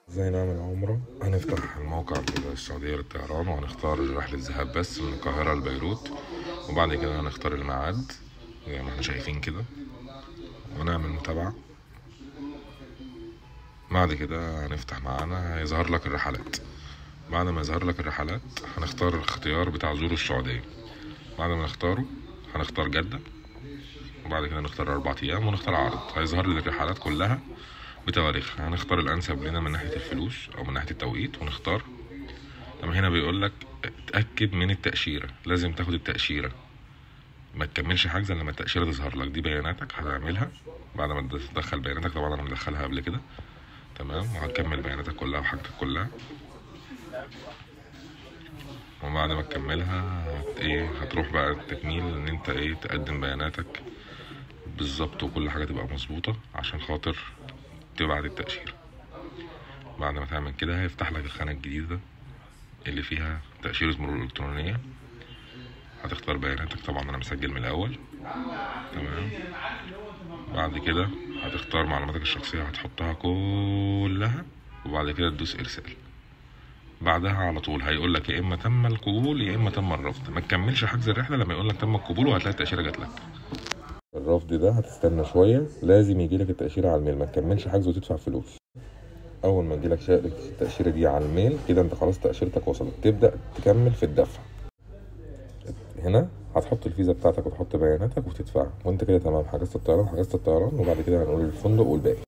ازاي نعمل عمرة هنفتح الموقع السعودية للطيران وهنختار رحلة ذهاب بس من القاهرة لبيروت وبعد كده هنختار الميعاد زي ما احنا شايفين كده ونعمل متابعة بعد كده هنفتح معانا هيظهر لك الرحلات بعد ما يظهر لك الرحلات هنختار الاختيار بتاع زور السعودية بعد ما نختاره هنختار جدة وبعد كده نختار أربع أيام ونختار عرض هيظهر لي الرحلات كلها بتواريخها هنختار الأنسب لنا من ناحية الفلوس أو من ناحية التوقيت ونختار طب هنا بيقول لك اتأكد من التأشيرة لازم تاخد التأشيرة ما تكملش حجز إلا لما التأشيرة تظهر لك دي بياناتك هتعملها بعد ما تدخل بياناتك طبعا أنا مدخلها قبل كده تمام وهتكمل بياناتك كلها وحاجتك كلها وبعد ما تكملها هت ايه هتروح بقى التكميل ان انت ايه تقدم بياناتك بالظبط وكل حاجه تبقى مظبوطه عشان خاطر تبعت التاشيره بعد ما تعمل كده هيفتح لك الخانه الجديده اللي فيها تاشيره مرور الكترونيه هتختار بياناتك طبعا انا مسجل من الاول تمام بعد كده هتختار معلوماتك الشخصيه هتحطها كلها وبعد كده تدوس ارسال بعدها على طول هيقول لك يا اما تم القبول يا اما تم الرفض ما تكملش حجز الرحله لما يقول لك تم القبول وهتلاقي التاشيره جات لك الرفض ده هتستنى شويه لازم يجي لك التاشيره على الميل ما تكملش حجز وتدفع فلوس اول ما تجيلك التاشيره دي على الميل كده انت خلاص تاشيرتك وصلت تبدا تكمل في الدفع هنا هتحط الفيزا بتاعتك وتحط بياناتك وتدفع وانت كده تمام حجزت الطيران حجزت الطيران وبعد كده هنقول الفندق والباقي